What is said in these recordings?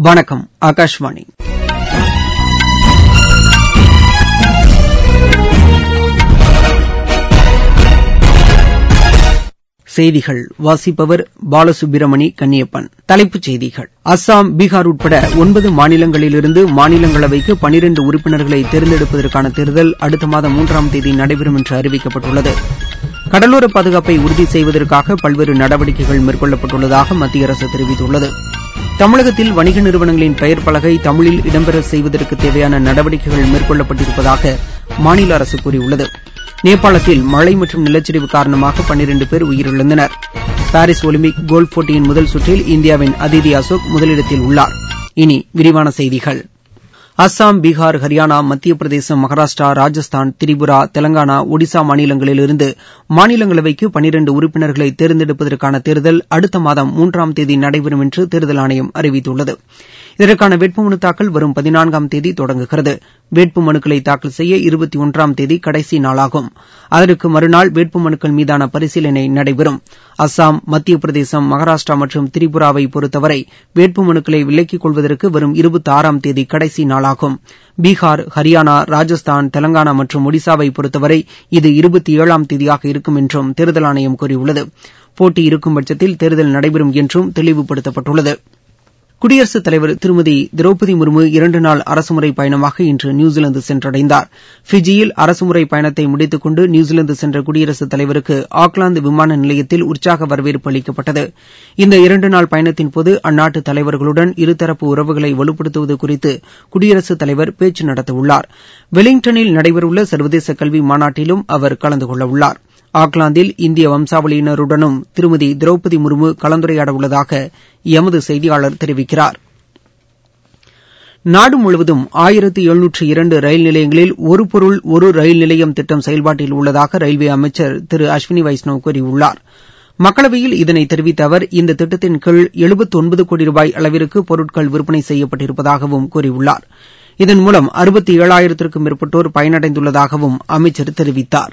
வணக்கம் ஆகாஷ்வாணி செய்திகள் வாசிப்பவர் பாலசுப்பிரமணி கன்னியப்பன் தலைப்புச் செய்திகள் அஸ்ஸாம் பீகார் உட்பட ஒன்பது மாநிலங்களிலிருந்து மாநிலங்களவைக்கு பனிரண்டு உறுப்பினர்களை தேர்ந்தெடுப்பதற்கான தேர்தல் அடுத்த மாதம் மூன்றாம் தேதி நடைபெறும் என்று அறிவிக்கப்பட்டுள்ளது கடலோர பாதுகாப்பை உறுதி செய்வதற்காக பல்வேறு நடவடிக்கைகள் மேற்கொள்ளப்பட்டுள்ளதாக மத்திய அரசு தெரிவித்துள்ளது தமிழகத்தில் வணிக நிறுவனங்களின் பெயர் பலகை தமிழில் இடம்பெற செய்வதற்கு தேவையான நடவடிக்கைகள் மேற்கொள்ளப்பட்டிருப்பதாக மாநில அரசு கூறியுள்ளது நேபாளத்தில் மழை மற்றும் நிலச்சரிவு காரணமாக பன்னிரண்டு பேர் உயிரிழந்தனர் பாரிஸ் ஒலிம்பிக் கோல்ஃப் போட்டியின் முதல் சுற்றில் இந்தியாவின் அதிதி அசோக் முதலிடத்தில் உள்ளார் இனி விரிவான செய்திகள் அஸ்ஸாம் பீகார் ஹரியானா மத்திய பிரதேசம் மகாராஷ்டிரா ராஜஸ்தான் திரிபுரா தெலங்கானா ஒடிசா மாநிலங்களிலிருந்து மாநிலங்களவைக்கு பனிரண்டு உறுப்பினர்களை தேர்ந்தெடுப்பதற்கான தேர்தல் அடுத்த மாதம் மூன்றாம் தேதி நடைபெறும் என்று தேர்தல் ஆணையம் அறிவித்துள்ளது இதற்கான வேட்புமனு தாக்கல் வரும் பதினான்காம் தேதி தொடங்குகிறது வேட்புமனுக்களை தாக்கல் செய்ய இருபத்தி ஒன்றாம் தேதி கடைசி நாளாகும் அதற்கு மறுநாள் வேட்புமனுக்கள் மீதான பரிசீலனை நடைபெறும் அஸ்ஸாம் மத்திய பிரதேசம் மகாராஷ்டிரா மற்றும் திரிபுராவை பொறுத்தவரை வேட்புமனுக்களை விலக்கிக் கொள்வதற்கு வரும் இருபத்தி ஆறாம் தேதி கடைசி நாளாகும் பீகார் ஹரியானா ராஜஸ்தான் தெலங்கானா மற்றும் ஒடிசாவை பொறுத்தவரை இது இருபத்தி ஏழாம் தேதியாக இருக்கும் என்றும் தேர்தல் ஆணையம் கூறியுள்ளது போட்டி இருக்கும் பட்சத்தில் தேர்தல் நடைபெறும் என்றும் தெளிவுபடுத்தப்பட்டுள்ளது குடியரசுத் தலைவர் திருமதி திரௌபதி முர்மு இரண்டு நாள் அரசுமுறை பயணமாக இன்று நியூசிலாந்து சென்றடைந்தார் ஃபிஜியில் அரசுமுறை பயணத்தை முடித்துக் கொண்டு நியூசிலாந்து சென்ற குடியரசுத் தலைவருக்கு ஆக்லாந்து விமான நிலையத்தில் உற்சாக வரவேற்பு அளிக்கப்பட்டது இந்த இரண்டு நாள் பயணத்தின்போது அந்நாட்டு தலைவர்களுடன் இருதரப்பு உறவுகளை வலுப்படுத்துவது குறித்து குடியரசுத் தலைவர் பேச்சு நடத்தவுள்ளார் வெலிங்டனில் நடைபெறவுள்ள சர்வதேச கல்வி மாநாட்டிலும் அவர் கலந்து கொள்ளவுள்ளார் ஆக்லாந்தில் இந்திய வம்சாவளியினருடனும் திருமதி திரௌபதி முர்மு கலந்துரையாடவுள்ளதாக எமது செய்தியாளர் தெரிவிக்கிறார் நாடு முழுவதும் ஆயிரத்து எழுநூற்று இரண்டு ரயில் நிலையங்களில் ஒரு பொருள் ஒரு ரயில் நிலையம் திட்டம் செயல்பாட்டில் உள்ளதாக ரயில்வே அமைச்சர் திரு அஸ்வினி வைஷ்ணவ் கூறியுள்ளார் மக்களவையில் இதனை தெரிவித்த அவர் இந்த திட்டத்தின் கீழ் எழுபத்தொன்பது கோடி ரூபாய் அளவிற்கு பொருட்கள் விற்பனை செய்யப்பட்டிருப்பதாகவும் கூறியுள்ளார் இதன் மூலம் அறுபத்தி ஏழாயிரத்திற்கும் மேற்பட்டோர் பயனடைந்துள்ளதாகவும் அமைச்சர் தெரிவித்தார்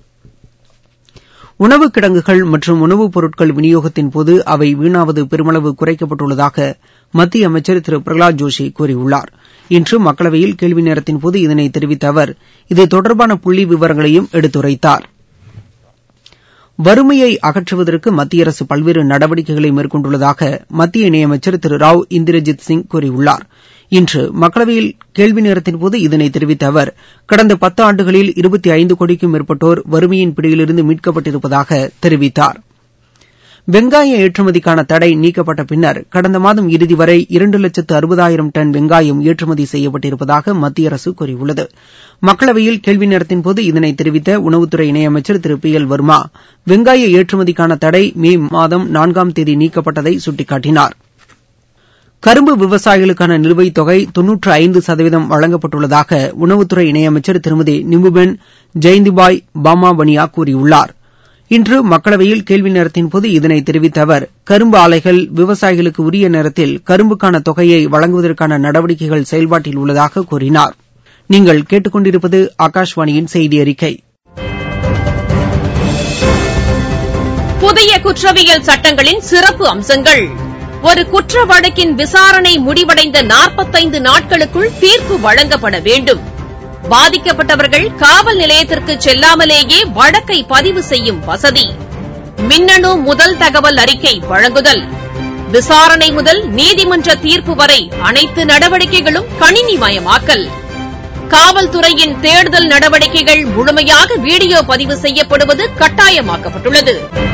உணவு கிடங்குகள் மற்றும் உணவுப் பொருட்கள் விநியோகத்தின்போது அவை வீணாவது பெருமளவு குறைக்கப்பட்டுள்ளதாக மத்திய அமைச்சர் திரு பிரகலாத் ஜோஷி கூறியுள்ளார் இன்று மக்களவையில் கேள்வி நேரத்தின்போது இதனை தெரிவித்த அவர் இது தொடர்பான புள்ளி விவரங்களையும் எடுத்துரைத்தார் வறுமையை அகற்றுவதற்கு மத்திய அரசு பல்வேறு நடவடிக்கைகளை மேற்கொண்டுள்ளதாக மத்திய இணையமைச்சர் திரு ராவ் இந்திரஜித் சிங் கூறியுள்ளார் இன்று மக்களவையில் கேள்வி நேரத்தின்போது இதனை தெரிவித்த அவர் கடந்த பத்து ஆண்டுகளில் இருபத்தி ஐந்து கோடிக்கும் மேற்பட்டோர் வறுமையின் பிடியிலிருந்து மீட்கப்பட்டிருப்பதாக தெரிவித்தார் வெங்காய ஏற்றுமதிக்கான தடை நீக்கப்பட்ட பின்னர் கடந்த மாதம் இறுதி வரை இரண்டு லட்சத்து அறுபதாயிரம் டன் வெங்காயம் ஏற்றுமதி செய்யப்பட்டிருப்பதாக மத்திய அரசு கூறியுள்ளது மக்களவையில் கேள்வி நேரத்தின்போது இதனை தெரிவித்த உணவுத்துறை இணையமைச்சர் திரு பி எல் வர்மா வெங்காய ஏற்றுமதிக்கான தடை மே மாதம் நான்காம் தேதி நீக்கப்பட்டதை சுட்டிக்காட்டினார் கரும்பு விவசாயிகளுக்கான நிலுவைத் தொகை தொன்னூற்று ஐந்து சதவீதம் வழங்கப்பட்டுள்ளதாக உணவுத்துறை இணையமைச்சர் திருமதி நிமுபென் ஜெயந்திபாய் பாமாவனியா கூறியுள்ளார் இன்று மக்களவையில் கேள்வி நேரத்தின்போது இதனை தெரிவித்த அவர் கரும்பு ஆலைகள் விவசாயிகளுக்கு உரிய நேரத்தில் கரும்புக்கான தொகையை வழங்குவதற்கான நடவடிக்கைகள் செயல்பாட்டில் உள்ளதாக கூறினார் நீங்கள் கேட்டுக்கொண்டிருப்பது ஆகாஷ்வாணியின் செய்தி அறிக்கை புதிய குற்றவியல் சட்டங்களின் சிறப்பு அம்சங்கள் ஒரு குற்ற வழக்கின் விசாரணை முடிவடைந்த நாற்பத்தைந்து நாட்களுக்குள் தீர்ப்பு வழங்கப்பட வேண்டும் பாதிக்கப்பட்டவர்கள் காவல் நிலையத்திற்கு செல்லாமலேயே வழக்கை பதிவு செய்யும் வசதி மின்னணு முதல் தகவல் அறிக்கை வழங்குதல் விசாரணை முதல் நீதிமன்ற தீர்ப்பு வரை அனைத்து நடவடிக்கைகளும் கணினிமயமாக்கல் காவல்துறையின் தேடுதல் நடவடிக்கைகள் முழுமையாக வீடியோ பதிவு செய்யப்படுவது கட்டாயமாக்கப்பட்டுள்ளது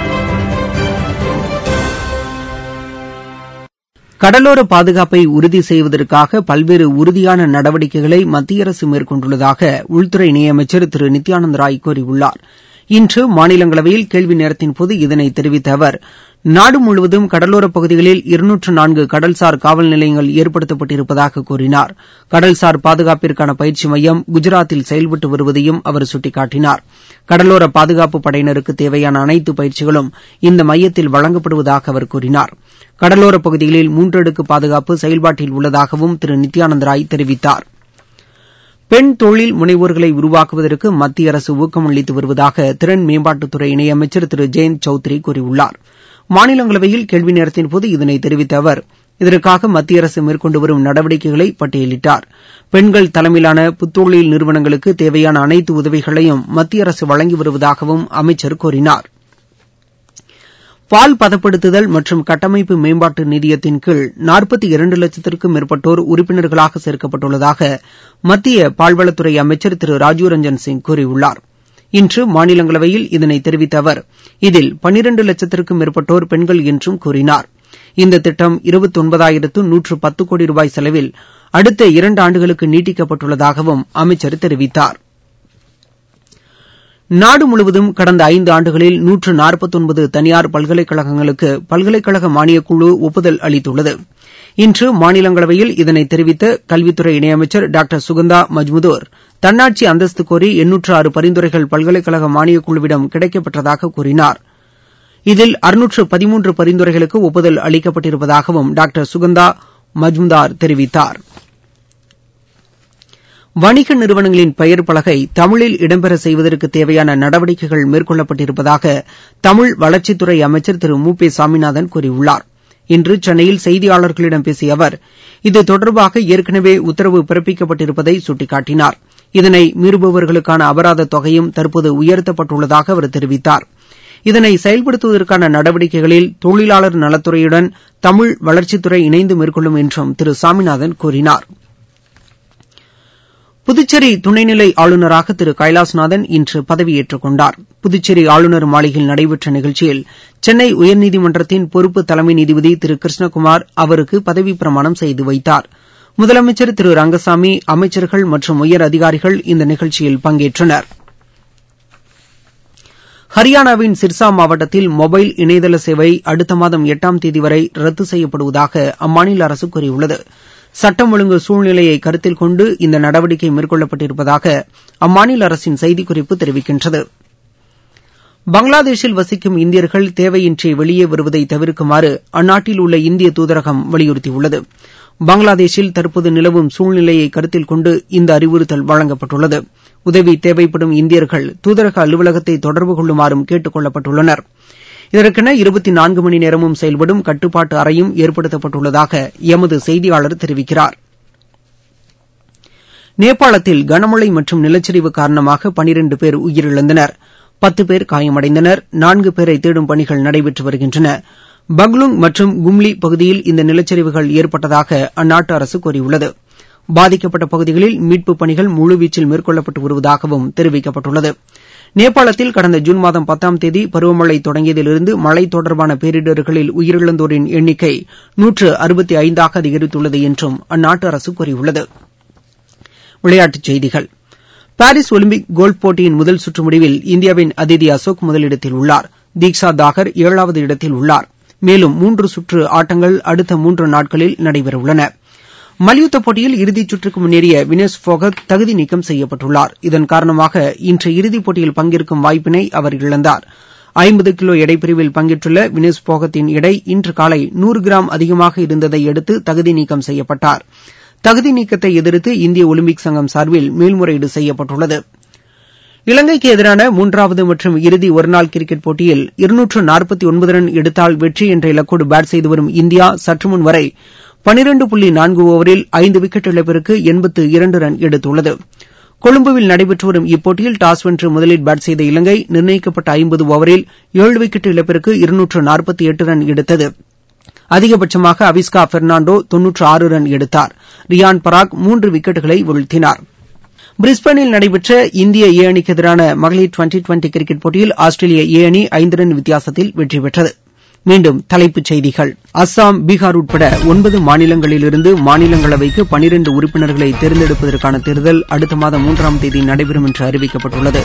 கடலோர பாதுகாப்பை உறுதி செய்வதற்காக பல்வேறு உறுதியான நடவடிக்கைகளை மத்திய அரசு மேற்கொண்டுள்ளதாக உள்துறை இணையமைச்சர் திரு நித்யானந்த் ராய் கூறியுள்ளார் இன்று மாநிலங்களவையில் கேள்வி நேரத்தின்போது இதனை தெரிவித்த அவர் நாடு முழுவதும் கடலோரப் பகுதிகளில் இருநூற்று நான்கு கடல்சார் காவல் நிலையங்கள் ஏற்படுத்தப்பட்டிருப்பதாக கூறினார் கடல்சார் பாதுகாப்பிற்கான பயிற்சி மையம் குஜராத்தில் செயல்பட்டு வருவதையும் அவர் சுட்டிக்காட்டினார் கடலோர பாதுகாப்பு படையினருக்கு தேவையான அனைத்து பயிற்சிகளும் இந்த மையத்தில் வழங்கப்படுவதாக அவர் கூறினார் கடலோரப் பகுதிகளில் மூன்றடுக்கு பாதுகாப்பு செயல்பாட்டில் உள்ளதாகவும் திரு நித்யானந்த் ராய் தெரிவித்தார் பெண் தொழில் முனைவோர்களை உருவாக்குவதற்கு மத்திய அரசு ஊக்கம் அளித்து வருவதாக திறன் மேம்பாட்டுத்துறை இணையமைச்சர் திரு ஜெயந்த் சௌத்ரி கூறியுள்ளார் மாநிலங்களவையில் கேள்வி நேரத்தின்போது இதனை தெரிவித்த அவர் இதற்காக மத்திய அரசு மேற்கொண்டு வரும் நடவடிக்கைகளை பட்டியலிட்டார் பெண்கள் தலைமையிலான புத்தொழில் நிறுவனங்களுக்கு தேவையான அனைத்து உதவிகளையும் மத்திய அரசு வழங்கி வருவதாகவும் அமைச்சர் கூறினார் பால் பதப்படுத்துதல் மற்றும் கட்டமைப்பு மேம்பாட்டு நிதியத்தின் கீழ் நாற்பத்தி இரண்டு லட்சத்திற்கும் மேற்பட்டோர் உறுப்பினர்களாக சேர்க்கப்பட்டுள்ளதாக மத்திய பால்வளத்துறை அமைச்சர் திரு ராஜீவ் ரஞ்சன் சிங் கூறியுள்ளார் இன்று மாநிலங்களவையில் இதனை தெரிவித்த அவர் இதில் பன்னிரண்டு லட்சத்திற்கும் மேற்பட்டோர் பெண்கள் என்றும் கூறினார் இந்த திட்டம் இருபத்தொன்பதாயிரத்து நூற்று பத்து கோடி ரூபாய் செலவில் அடுத்த இரண்டு ஆண்டுகளுக்கு நீட்டிக்கப்பட்டுள்ளதாகவும் அமைச்சர் தெரிவித்தார் நாடு முழுவதும் கடந்த ஐந்து ஆண்டுகளில் நூற்று நாற்பத்தொன்பது தனியார் பல்கலைக்கழகங்களுக்கு பல்கலைக்கழக மானியக்குழு ஒப்புதல் அளித்துள்ளது இன்று மாநிலங்களவையில் இதனை தெரிவித்த கல்வித்துறை இணையமைச்சர் டாக்டர் சுகந்தா மஜ்முதோர் தன்னாட்சி அந்தஸ்து கோரி எண்ணூற்று ஆறு பரிந்துரைகள் பல்கலைக்கழக மானியக்குழுவிடம் கிடைக்கப்பெற்றதாக கூறினார் இதில் அறுநூற்று பதிமூன்று பரிந்துரைகளுக்கு ஒப்புதல் அளிக்கப்பட்டிருப்பதாகவும் டாக்டர் சுகந்தா மஜ்முதார் தெரிவித்தார் வணிக நிறுவனங்களின் பெயர் பலகை தமிழில் இடம்பெற செய்வதற்கு தேவையான நடவடிக்கைகள் மேற்கொள்ளப்பட்டிருப்பதாக தமிழ் வளர்ச்சித்துறை அமைச்சர் திரு மு பே சாமிநாதன் கூறியுள்ளார் இன்று சென்னையில் செய்தியாளர்களிடம் பேசிய அவர் இது தொடர்பாக ஏற்கனவே உத்தரவு பிறப்பிக்கப்பட்டிருப்பதை சுட்டிக்காட்டினார் இதனை மீறுபவர்களுக்கான அபராத தொகையும் தற்போது உயர்த்தப்பட்டுள்ளதாக அவர் தெரிவித்தார் இதனை செயல்படுத்துவதற்கான நடவடிக்கைகளில் தொழிலாளர் நலத்துறையுடன் தமிழ் வளர்ச்சித்துறை இணைந்து மேற்கொள்ளும் என்றும் திரு சாமிநாதன் கூறினார் புதுச்சேரி துணைநிலை ஆளுநராக திரு கைலாஸ்நாதன் இன்று பதவியேற்றுக் கொண்டார் புதுச்சேரி ஆளுநர் மாளிகையில் நடைபெற்ற நிகழ்ச்சியில் சென்னை உயர்நீதிமன்றத்தின் பொறுப்பு தலைமை நீதிபதி திரு கிருஷ்ணகுமார் அவருக்கு பதவிப் பிரமாணம் செய்து வைத்தார் முதலமைச்சர் திரு ரங்கசாமி அமைச்சர்கள் மற்றும் உயர் அதிகாரிகள் இந்த நிகழ்ச்சியில் பங்கேற்றனர் ஹரியானாவின் சிர்சா மாவட்டத்தில் மொபைல் இணையதள சேவை அடுத்த மாதம் எட்டாம் தேதி வரை ரத்து செய்யப்படுவதாக அம்மாநில அரசு கூறியுள்ளது சட்டம் ஒழுங்கு சூழ்நிலையை கருத்தில் கொண்டு இந்த நடவடிக்கை மேற்கொள்ளப்பட்டிருப்பதாக அம்மாநில அரசின் செய்திக்குறிப்பு தெரிவிக்கின்றது பங்களாதேஷில் வசிக்கும் இந்தியர்கள் தேவையின்றி வெளியே வருவதை தவிர்க்குமாறு அந்நாட்டில் உள்ள இந்திய தூதரகம் வலியுறுத்தியுள்ளது பங்களாதேஷில் தற்போது நிலவும் சூழ்நிலையை கருத்தில் கொண்டு இந்த அறிவுறுத்தல் வழங்கப்பட்டுள்ளது உதவி தேவைப்படும் இந்தியர்கள் தூதரக அலுவலகத்தை தொடர்பு கொள்ளுமாறும் கேட்டுக் கொள்ளப்பட்டுள்ளனர் இதற்கென இருபத்தி நான்கு மணி நேரமும் செயல்படும் கட்டுப்பாட்டு அறையும் ஏற்படுத்தப்பட்டுள்ளதாக எமது செய்தியாளர் தெரிவிக்கிறார் நேபாளத்தில் கனமழை மற்றும் நிலச்சரிவு காரணமாக பனிரண்டு பேர் உயிரிழந்தனர் பத்து பேர் காயமடைந்தனர் நான்கு பேரை தேடும் பணிகள் நடைபெற்று வருகின்றன பக்லுங் மற்றும் கும்லி பகுதியில் இந்த நிலச்சரிவுகள் ஏற்பட்டதாக அந்நாட்டு அரசு கூறியுள்ளது பாதிக்கப்பட்ட பகுதிகளில் மீட்புப் பணிகள் முழுவீச்சில் மேற்கொள்ளப்பட்டு வருவதாகவும் தெரிவிக்கப்பட்டுள்ளது நேபாளத்தில் கடந்த ஜூன் மாதம் பத்தாம் தேதி பருவமழை தொடங்கியதிலிருந்து மழை தொடர்பான பேரிடர்களில் உயிரிழந்தோரின் எண்ணிக்கை நூற்று அறுபத்தி ஐந்தாக அதிகரித்துள்ளது என்றும் அந்நாட்டு அரசு கூறியுள்ளது விளையாட்டுச் செய்திகள் பாரிஸ் ஒலிம்பிக் கோல்ஃப் போட்டியின் முதல் சுற்று முடிவில் இந்தியாவின் அதிதி அசோக் முதலிடத்தில் உள்ளார் தீக்ஷா தாகர் ஏழாவது இடத்தில் உள்ளார் மேலும் மூன்று சுற்று ஆட்டங்கள் அடுத்த மூன்று நாட்களில் நடைபெறவுள்ளன மல்யுத்த போட்டியில் இறுதிச் சுற்றுக்கு முன்னேறிய வினேஷ் போகத் தகுதி நீக்கம் செய்யப்பட்டுள்ளார் இதன் காரணமாக இன்று இறுதிப் போட்டியில் பங்கேற்கும் வாய்ப்பினை அவர் இழந்தார் ஐம்பது கிலோ எடைப்பிரிவில் பங்கேற்றுள்ள வினேஷ் போகத்தின் எடை இன்று காலை நூறு கிராம் அதிகமாக இருந்ததை அடுத்து தகுதி நீக்கம் செய்யப்பட்டார் தகுதி நீக்கத்தை எதிர்த்து இந்திய ஒலிம்பிக் சங்கம் சார்பில் மேல்முறையீடு செய்யப்பட்டுள்ளது இலங்கைக்கு எதிரான மூன்றாவது மற்றும் இறுதி ஒருநாள் கிரிக்கெட் போட்டியில் இருநூற்று நாற்பத்தி ஒன்பது ரன் எடுத்தால் வெற்றி என்ற இலக்கோடு பேட் செய்து வரும் இந்தியா சற்றுமுன் வரை பனிரண்டு புள்ளி நான்கு ஓவரில் ஐந்து விக்கெட் இழப்பிற்கு எண்பத்து இரண்டு ரன் எடுத்துள்ளது கொழும்புவில் நடைபெற்று வரும் இப்போட்டியில் டாஸ் வென்று முதலில் பேட் செய்த இலங்கை நிர்ணயிக்கப்பட்ட ஐம்பது ஓவரில் ஏழு விக்கெட் இழப்பிற்கு இருநூற்று நாற்பத்தி எட்டு ரன் எடுத்தது அதிகபட்சமாக அவிஸ்கா பெர்னாண்டோ தொன்னூற்று ஆறு ரன் எடுத்தார் ரியான் பராக் மூன்று விக்கெட்டுகளை வீழ்த்தினார் பிரிஸ்பேனில் நடைபெற்ற இந்திய ஏ அணிக்கு எதிரான மகளிர் டுவெண்டி டுவெண்டி கிரிக்கெட் போட்டியில் ஆஸ்திரேலிய ஏ அணி ஐந்து ரன் வித்தியாசத்தில் வெற்றி பெற்றது மீண்டும் தலைப்புச் செய்திகள் அஸ்ஸாம் பீகார் உட்பட ஒன்பது மாநிலங்களிலிருந்து மாநிலங்களவைக்கு பனிரண்டு உறுப்பினர்களை தேர்ந்தெடுப்பதற்கான தேர்தல் அடுத்த மாதம் மூன்றாம் தேதி நடைபெறும் என்று அறிவிக்கப்பட்டுள்ளது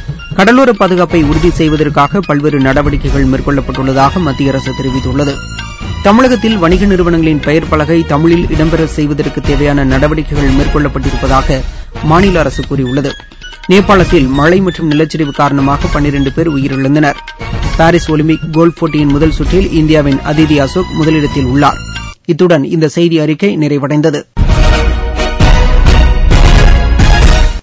கடலோர பாதுகாப்பை உறுதி செய்வதற்காக பல்வேறு நடவடிக்கைகள் மேற்கொள்ளப்பட்டுள்ளதாக மத்திய அரசு தெரிவித்துள்ளது தமிழகத்தில் வணிக நிறுவனங்களின் பெயர் பலகை தமிழில் இடம்பெற செய்வதற்கு தேவையான நடவடிக்கைகள் மேற்கொள்ளப்பட்டிருப்பதாக மாநில அரசு கூறியுள்ளது நேபாளத்தில் மழை மற்றும் நிலச்சரிவு காரணமாக பன்னிரண்டு பேர் உயிரிழந்தனர் பாரிஸ் ஒலிம்பிக் கோல்ஃப் போட்டியின் முதல் சுற்றில் இந்தியாவின் அதிதி அசோக் முதலிடத்தில் உள்ளார் இத்துடன் இந்த செய்தி அறிக்கை நிறைவடைந்தது